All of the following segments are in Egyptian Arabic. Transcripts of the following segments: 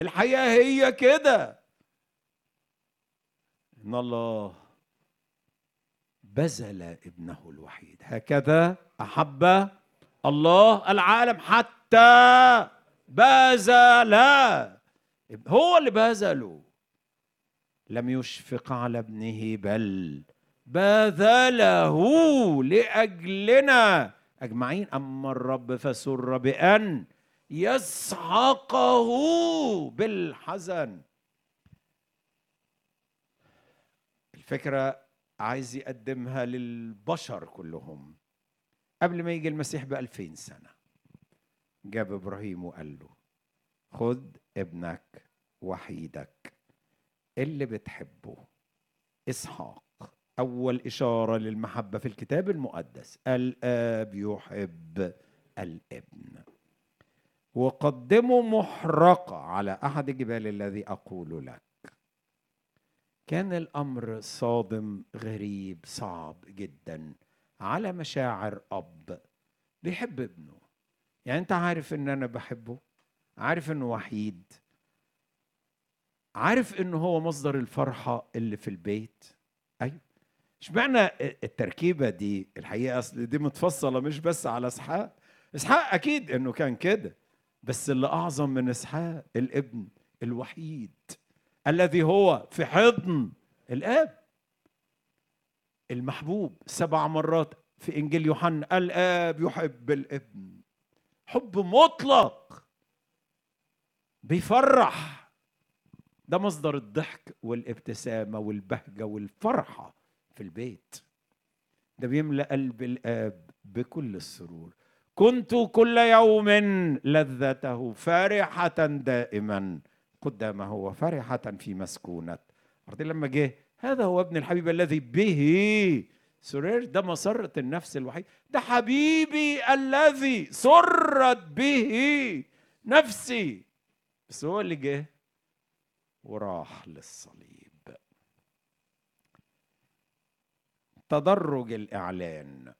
الحياه هي كده ان الله بذل ابنه الوحيد هكذا احب الله العالم حتى بذل هو اللي بذله لم يشفق على ابنه بل بذله لاجلنا اجمعين اما الرب فسر بان يسحقه بالحزن الفكره عايز يقدمها للبشر كلهم قبل ما يجي المسيح بألفين سنة جاب إبراهيم وقال له خد ابنك وحيدك اللي بتحبه إسحاق أول إشارة للمحبة في الكتاب المقدس الآب يحب الابن وقدمه محرقة على أحد الجبال الذي أقول لك كان الأمر صادم غريب صعب جدا على مشاعر أب بيحب ابنه يعني أنت عارف إن أنا بحبه عارف إنه وحيد عارف إنه هو مصدر الفرحة اللي في البيت أيوه اشمعنى التركيبة دي الحقيقة أصل دي متفصلة مش بس على إسحاق إسحاق أكيد إنه كان كده بس اللي أعظم من إسحاق الابن الوحيد الذي هو في حضن الآب المحبوب سبع مرات في إنجيل يوحنا الآب يحب الابن حب مطلق بيفرح ده مصدر الضحك والابتسامة والبهجة والفرحة في البيت ده بيملأ قلب الآب بكل السرور كنت كل يوم لذته فرحة دائما قدامه وفرحة في مسكونة أرضي لما جه هذا هو ابن الحبيب الذي به سررت ده مسرة النفس الوحيد ده حبيبي الذي سرت به نفسي بس هو اللي جه وراح للصليب تدرج الإعلان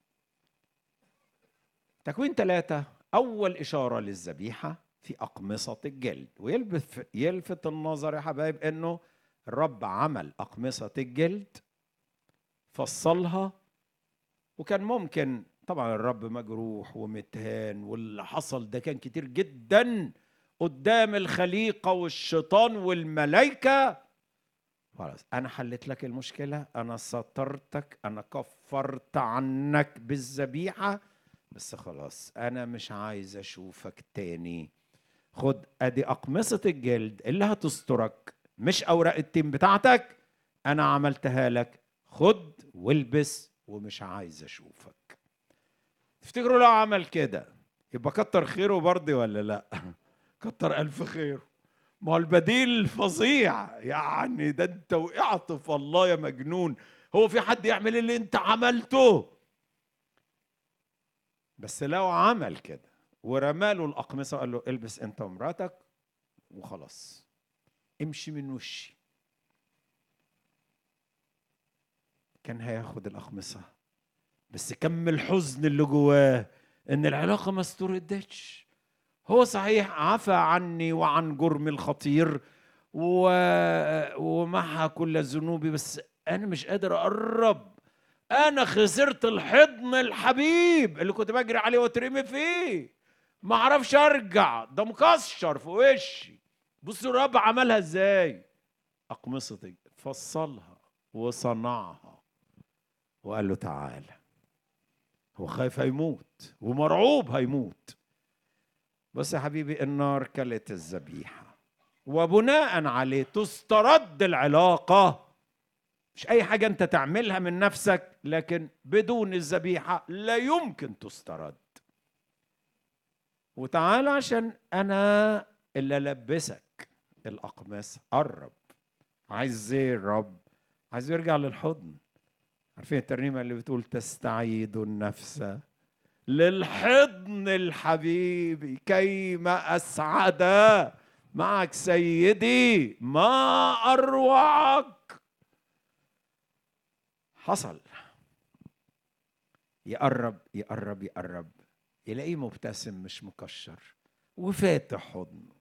تكوين ثلاثة أول إشارة للذبيحة في أقمصة الجلد ويلفت يلفت النظر يا حبايب إنه الرب عمل أقمصة الجلد فصلها وكان ممكن طبعا الرب مجروح ومتهان واللي حصل ده كان كتير جدا قدام الخليقة والشيطان والملائكة خلاص أنا حلت لك المشكلة أنا سترتك أنا كفرت عنك بالذبيحة بس خلاص أنا مش عايز أشوفك تاني خد أدي أقمصة الجلد اللي هتسترك مش أوراق التيم بتاعتك أنا عملتها لك خد والبس ومش عايز أشوفك تفتكروا لو عمل كده يبقى كتر خيره برضه ولا لا كتر ألف خيره ما هو البديل فظيع يعني ده انت وقعت في الله يا مجنون هو في حد يعمل اللي انت عملته بس لو عمل كده ورماله الأقمصة وقال له البس انت ومراتك وخلاص امشي من وشي كان هياخد الأقمصة بس كم الحزن اللي جواه ان العلاقة ما استردتش هو صحيح عفى عني وعن جرمي الخطير و... ومحى كل ذنوبي بس انا مش قادر اقرب انا خسرت الحضن الحبيب اللي كنت بجري عليه واترمي فيه ما اعرفش ارجع ده مكسر في وشي بصوا الرب عملها ازاي اقمصتي فصلها وصنعها وقال له تعالى هو خايف هيموت ومرعوب هيموت بس يا حبيبي النار كلت الذبيحة وبناء عليه تسترد العلاقة مش أي حاجة أنت تعملها من نفسك لكن بدون الذبيحة لا يمكن تسترد وتعال عشان أنا اللي ألبسك الأقمصة قرب عايز ايه الرب عايز يرجع للحضن عارفين الترنيمة اللي بتقول تستعيد النفس للحضن الحبيبي كيما أسعد معك سيدي ما أروعك حصل يقرب يقرب يقرب يلاقيه مبتسم مش مكشر وفاتح حضنه